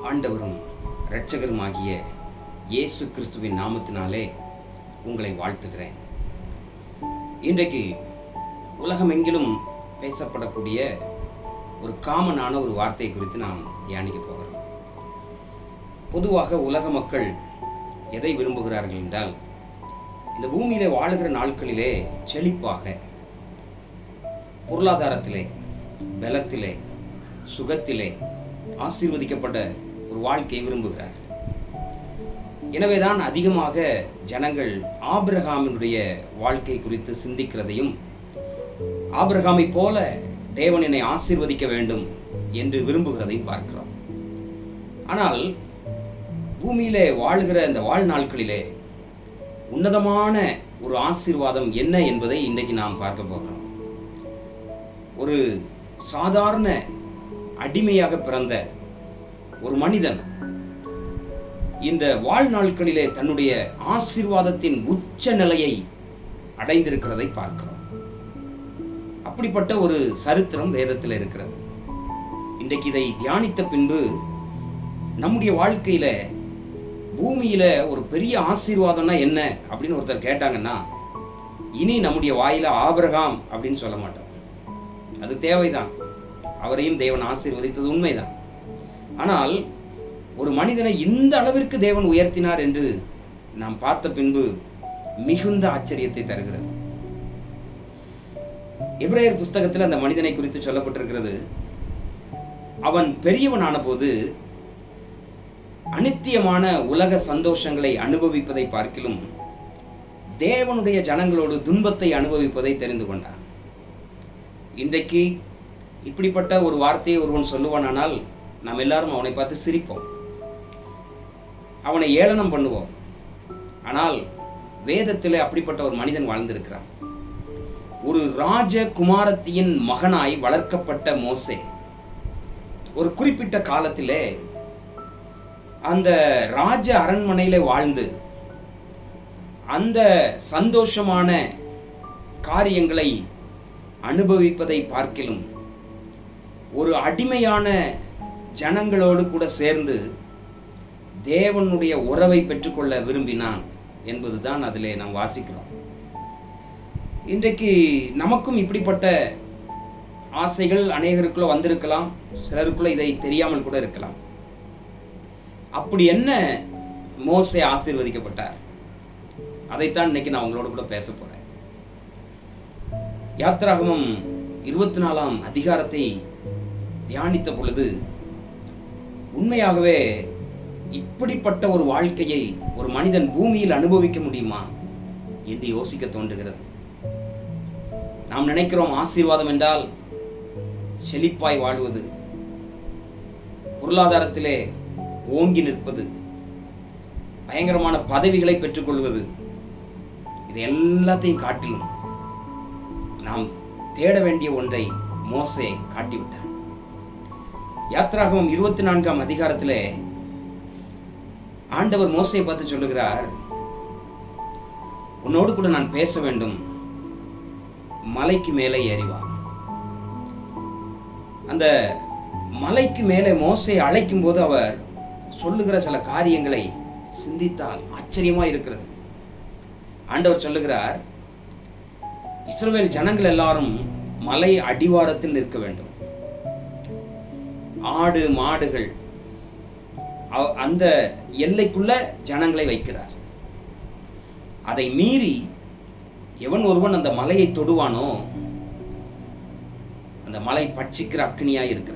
ஆண்டவரும் இரட்சகருமாகிய இயேசு கிறிஸ்துவின் நாமத்தினாலே உங்களை வாழ்த்துகிறேன் இன்றைக்கு உலகமெங்கிலும் பேசப்படக்கூடிய ஒரு காமனான ஒரு வார்த்தை குறித்து நாம் தியானிக்க போகிறோம் பொதுவாக உலக மக்கள் எதை விரும்புகிறார்கள் என்றால் இந்த பூமியிலே வாழுகிற நாட்களிலே செழிப்பாக பொருளாதாரத்திலே பலத்திலே சுகத்திலே ஆசீர்வதிக்கப்பட்ட ஒரு வாழ்க்கையை விரும்புகிறார்கள் எனவேதான் அதிகமாக ஜனங்கள் ஆபிரகாமினுடைய வாழ்க்கை குறித்து சிந்திக்கிறதையும் ஆபிரகாமை போல தேவன் என்னை ஆசீர்வதிக்க வேண்டும் என்று விரும்புகிறதையும் பார்க்கிறோம் ஆனால் பூமியிலே வாழ்கிற இந்த வாழ்நாட்களிலே உன்னதமான ஒரு ஆசீர்வாதம் என்ன என்பதை இன்றைக்கு நாம் பார்க்க போகிறோம் ஒரு சாதாரண அடிமையாக பிறந்த ஒரு மனிதன் இந்த வாழ்நாட்களிலே தன்னுடைய ஆசீர்வாதத்தின் உச்ச நிலையை அடைந்திருக்கிறதை பார்க்கிறோம் அப்படிப்பட்ட ஒரு சரித்திரம் வேதத்தில் இருக்கிறது இன்றைக்கு இதை தியானித்த பின்பு நம்முடைய வாழ்க்கையில பூமியில ஒரு பெரிய ஆசீர்வாதம்னா என்ன அப்படின்னு ஒருத்தர் கேட்டாங்கன்னா இனி நம்முடைய வாயில ஆபிரகாம் அப்படின்னு சொல்ல மாட்டோம் அது தேவைதான் அவரையும் தேவன் ஆசீர்வதித்தது உண்மைதான் ஆனால் ஒரு மனிதனை இந்த அளவிற்கு தேவன் உயர்த்தினார் என்று நாம் பார்த்த பின்பு மிகுந்த ஆச்சரியத்தை தருகிறது எப்ரேயர் புஸ்தகத்தில் அந்த மனிதனை குறித்து சொல்லப்பட்டிருக்கிறது அவன் பெரியவனான போது அனித்தியமான உலக சந்தோஷங்களை அனுபவிப்பதை பார்க்கிலும் தேவனுடைய ஜனங்களோடு துன்பத்தை அனுபவிப்பதை தெரிந்து கொண்டான் இன்றைக்கு இப்படிப்பட்ட ஒரு வார்த்தையை ஒருவன் சொல்லுவானானால் நாம் எல்லாரும் அவனை பார்த்து சிரிப்போம் அவனை ஏளனம் பண்ணுவோம் ஆனால் வேதத்திலே அப்படிப்பட்ட ஒரு மனிதன் வாழ்ந்திருக்கிறான் ஒரு ராஜ குமாரத்தியின் மகனாய் வளர்க்கப்பட்ட மோசே ஒரு குறிப்பிட்ட காலத்திலே அந்த ராஜ அரண்மனையில வாழ்ந்து அந்த சந்தோஷமான காரியங்களை அனுபவிப்பதை பார்க்கிலும் ஒரு அடிமையான ஜனங்களோடு கூட சேர்ந்து தேவனுடைய உறவை பெற்றுக்கொள்ள விரும்பினான் என்பதுதான் அதிலே நாம் வாசிக்கிறோம் இன்றைக்கு நமக்கும் இப்படிப்பட்ட ஆசைகள் அநேகருக்குள்ள வந்திருக்கலாம் சிலருக்குள்ள இதை தெரியாமல் கூட இருக்கலாம் அப்படி என்ன மோசே ஆசீர்வதிக்கப்பட்டார் அதைத்தான் இன்னைக்கு நான் உங்களோட கூட பேச போறேன் யாத்ராகமம் இருபத்தி நாலாம் அதிகாரத்தை தியானித்த பொழுது உண்மையாகவே இப்படிப்பட்ட ஒரு வாழ்க்கையை ஒரு மனிதன் பூமியில் அனுபவிக்க முடியுமா என்று யோசிக்க தோன்றுகிறது நாம் நினைக்கிறோம் ஆசீர்வாதம் என்றால் செழிப்பாய் வாழ்வது பொருளாதாரத்திலே ஓங்கி நிற்பது பயங்கரமான பதவிகளை பெற்றுக்கொள்வது இது எல்லாத்தையும் காட்டிலும் நாம் தேட வேண்டிய ஒன்றை மோசே காட்டிவிட்டார் யாத்ராகமம் இருபத்தி நான்காம் அதிகாரத்திலே ஆண்டவர் மோசையை பார்த்து சொல்லுகிறார் உன்னோடு கூட நான் பேச வேண்டும் மலைக்கு மேலே ஏறிவா அந்த மலைக்கு மேலே மோசை அழைக்கும் போது அவர் சொல்லுகிற சில காரியங்களை சிந்தித்தால் ஆச்சரியமா இருக்கிறது ஆண்டவர் சொல்லுகிறார் இஸ்ரவேல் ஜனங்கள் எல்லாரும் மலை அடிவாரத்தில் நிற்க வேண்டும் ஆடு மாடுகள் அந்த எல்லைக்குள்ள ஜனங்களை வைக்கிறார் அதை மீறி எவன் ஒருவன் அந்த மலையை தொடுவானோ அந்த மலை பட்சிக்கிற அக்னியா இருக்கிறது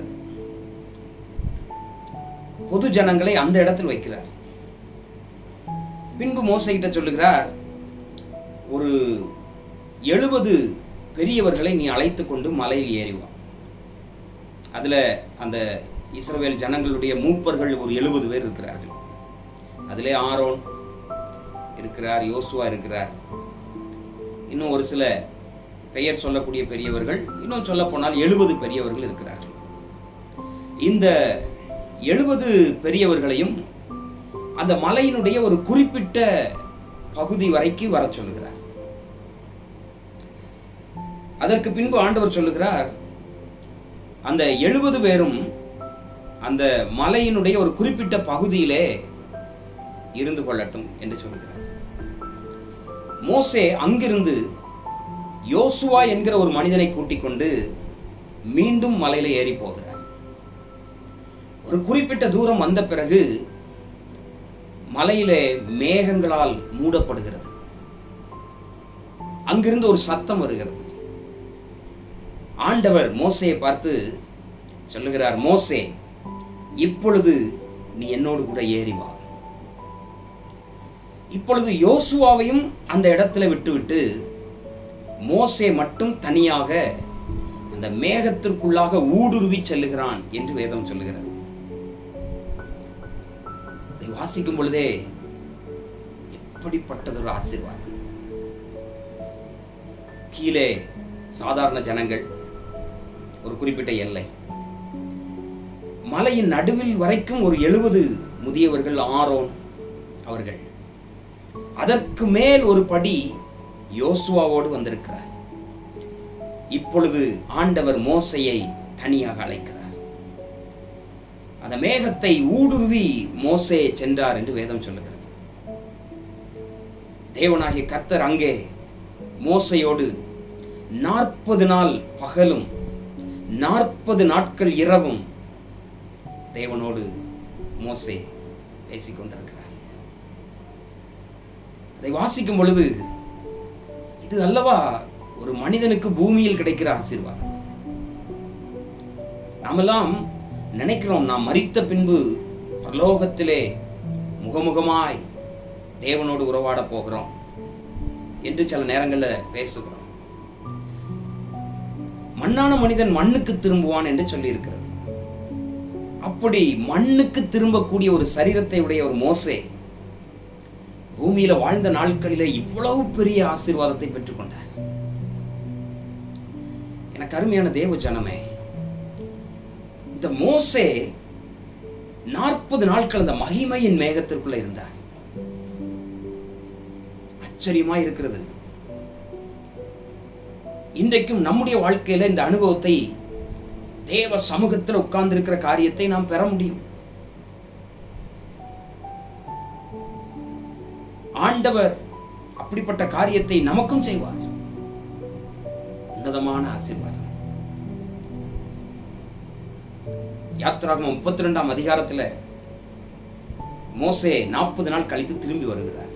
பொது ஜனங்களை அந்த இடத்தில் வைக்கிறார் பின்பு மோசைகிட்ட சொல்லுகிறார் ஒரு எழுபது பெரியவர்களை நீ அழைத்து கொண்டு மலையில் ஏறிவா அதுல அந்த இஸ்ரவேல் ஜனங்களுடைய மூப்பர்கள் ஒரு எழுபது பேர் இருக்கிறார்கள் அதிலே ஆரோன் இருக்கிறார் யோசுவா இருக்கிறார் இன்னும் ஒரு சில பெயர் சொல்லக்கூடிய பெரியவர்கள் இன்னும் சொல்ல போனால் எழுபது பெரியவர்கள் இருக்கிறார்கள் இந்த எழுபது பெரியவர்களையும் அந்த மலையினுடைய ஒரு குறிப்பிட்ட பகுதி வரைக்கும் வர சொல்லுகிறார் அதற்கு பின்பு ஆண்டவர் சொல்லுகிறார் அந்த எழுபது பேரும் அந்த மலையினுடைய ஒரு குறிப்பிட்ட பகுதியிலே இருந்து கொள்ளட்டும் என்று சொல்கிறார் மோசே அங்கிருந்து யோசுவா என்கிற ஒரு மனிதனை கூட்டிக் கொண்டு மீண்டும் மலையில ஏறி போகிறார் ஒரு குறிப்பிட்ட தூரம் வந்த பிறகு மலையிலே மேகங்களால் மூடப்படுகிறது அங்கிருந்து ஒரு சத்தம் வருகிறது ஆண்டவர் மோசையை பார்த்து சொல்லுகிறார் மோசே இப்பொழுது நீ என்னோடு கூட ஏறி வா இப்பொழுது யோசுவாவையும் அந்த இடத்துல விட்டுவிட்டு மோசே மட்டும் தனியாக அந்த மேகத்திற்குள்ளாக ஊடுருவி செல்லுகிறான் என்று வேதம் சொல்லுகிறது இதை வாசிக்கும் பொழுதே எப்படிப்பட்டதொரு ஆசீர்வாதம் கீழே சாதாரண ஜனங்கள் ஒரு குறிப்பிட்ட எல்லை மலையின் நடுவில் வரைக்கும் ஒரு எழுபது முதியவர்கள் ஆரோன் அவர்கள் அதற்கு மேல் ஒரு படி யோசுவாவோடு வந்திருக்கிறார் இப்பொழுது ஆண்டவர் மோசையை தனியாக அழைக்கிறார் அந்த மேகத்தை ஊடுருவி மோசே சென்றார் என்று வேதம் சொல்லுகிறது தேவனாகிய கர்த்தர் அங்கே மோசையோடு நாற்பது நாள் பகலும் நாற்பது நாட்கள் இரவும் தேவனோடு மோசே பேசிக் கொண்டிருக்கிறார் அதை வாசிக்கும் பொழுது இது அல்லவா ஒரு மனிதனுக்கு பூமியில் கிடைக்கிற ஆசீர்வாதம் நாமெல்லாம் நினைக்கிறோம் நாம் மரித்த பின்பு பரலோகத்திலே முகமுகமாய் தேவனோடு உறவாட போகிறோம் என்று சில நேரங்களில் பேசுகிறோம் மண்ணான மனிதன் மண்ணுக்கு திரும்புவான் என்று சொல்லி இருக்கிறது அப்படி மண்ணுக்கு திரும்பக்கூடிய ஒரு சரீரத்தை உடைய ஒரு மோசே பூமியில வாழ்ந்த நாட்களிலே இவ்வளவு பெரிய ஆசீர்வாதத்தை பெற்றுக்கொண்டார் எனக்கு அருமையான தேவ ஜனமே இந்த மோசே நாற்பது நாட்கள் அந்த மகிமையின் மேகத்திற்குள்ள இருந்தார் ஆச்சரியமா இருக்கிறது இன்றைக்கும் நம்முடைய வாழ்க்கையில இந்த அனுபவத்தை தேவ சமூகத்தில் உட்கார்ந்து இருக்கிற காரியத்தை நாம் பெற முடியும் ஆண்டவர் அப்படிப்பட்ட காரியத்தை நமக்கும் செய்வார் உன்னதமான ஆசீர்வாதம் யாத்ராகமம் முப்பத்தி ரெண்டாம் அதிகாரத்துல மோசே நாற்பது நாள் கழித்து திரும்பி வருகிறார்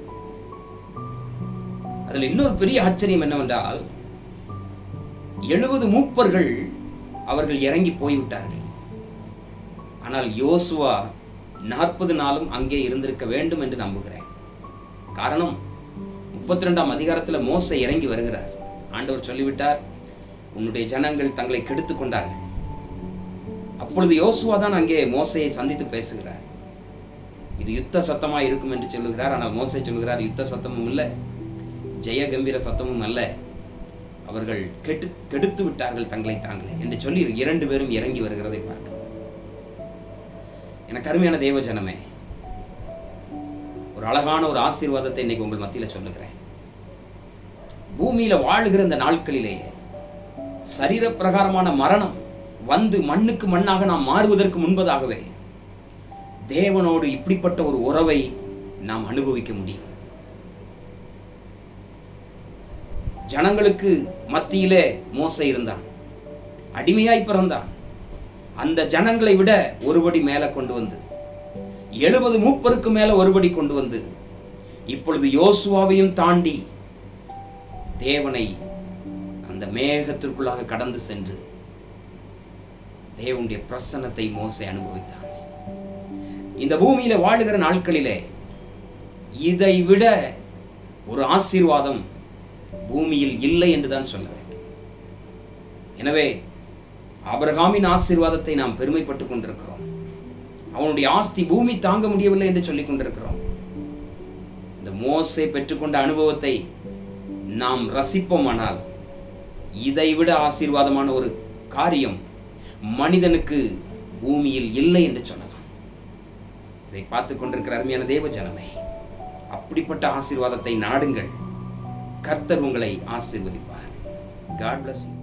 அதுல இன்னொரு பெரிய ஆச்சரியம் என்னவென்றால் எழுபது மூப்பர்கள் அவர்கள் இறங்கி போய்விட்டார்கள் ஆனால் யோசுவா நாற்பது நாளும் அங்கே இருந்திருக்க வேண்டும் என்று நம்புகிறேன் காரணம் முப்பத்தி ரெண்டாம் அதிகாரத்தில் மோசை இறங்கி வருகிறார் ஆண்டவர் சொல்லிவிட்டார் உன்னுடைய ஜனங்கள் தங்களை கெடுத்துக் கொண்டார்கள் அப்பொழுது யோசுவா தான் அங்கே மோசையை சந்தித்து பேசுகிறார் இது யுத்த சத்தமாக இருக்கும் என்று சொல்லுகிறார் ஆனால் மோசை சொல்லுகிறார் யுத்த சத்தமும் இல்லை ஜெய கம்பீர சத்தமும் அல்ல அவர்கள் கெட்டு கெடுத்து விட்டார்கள் தங்களை தாங்களே என்று சொல்லி இரண்டு பேரும் இறங்கி வருகிறதை பார்க்கிறோம் எனக்கு அருமையான தேவ ஜனமே ஒரு அழகான ஒரு ஆசீர்வாதத்தை இன்னைக்கு உங்கள் மத்தியில் சொல்லுகிறேன் பூமியில வாழுகிற இந்த நாட்களிலேயே சரீர பிரகாரமான மரணம் வந்து மண்ணுக்கு மண்ணாக நாம் மாறுவதற்கு முன்பதாகவே தேவனோடு இப்படிப்பட்ட ஒரு உறவை நாம் அனுபவிக்க முடியும் ஜனங்களுக்கு மத்தியிலே மோசை இருந்தான் அடிமையாய் பிறந்தான் அந்த ஜனங்களை விட ஒருபடி மேலே கொண்டு வந்து எழுபது மூப்பருக்கு மேல ஒருபடி கொண்டு வந்து இப்பொழுது யோசுவாவையும் தாண்டி தேவனை அந்த மேகத்திற்குள்ளாக கடந்து சென்று தேவனுடைய பிரசன்னத்தை மோசை அனுபவித்தான் இந்த பூமியில வாழுகிற நாட்களிலே இதை விட ஒரு ஆசீர்வாதம் பூமியில் இல்லை என்றுதான் சொல்ல வேண்டும் எனவே ஆபிரகாமின் ஆசீர்வாதத்தை நாம் பெருமைப்பட்டுக் கொண்டிருக்கிறோம் அவனுடைய ஆஸ்தி பூமி தாங்க முடியவில்லை என்று சொல்லிக் கொண்டிருக்கிறோம் இந்த மோசை பெற்றுக்கொண்ட அனுபவத்தை நாம் ரசிப்போமானால் இதைவிட ஆசீர்வாதமான ஒரு காரியம் மனிதனுக்கு பூமியில் இல்லை என்று சொல்லலாம் இதை பார்த்து கொண்டிருக்கிற அருமையான தேவ ஜனமே அப்படிப்பட்ட ஆசீர்வாதத்தை நாடுங்கள் கர்த்தர் உங்களை ஆசீர்வதிப்பார் காட் bless you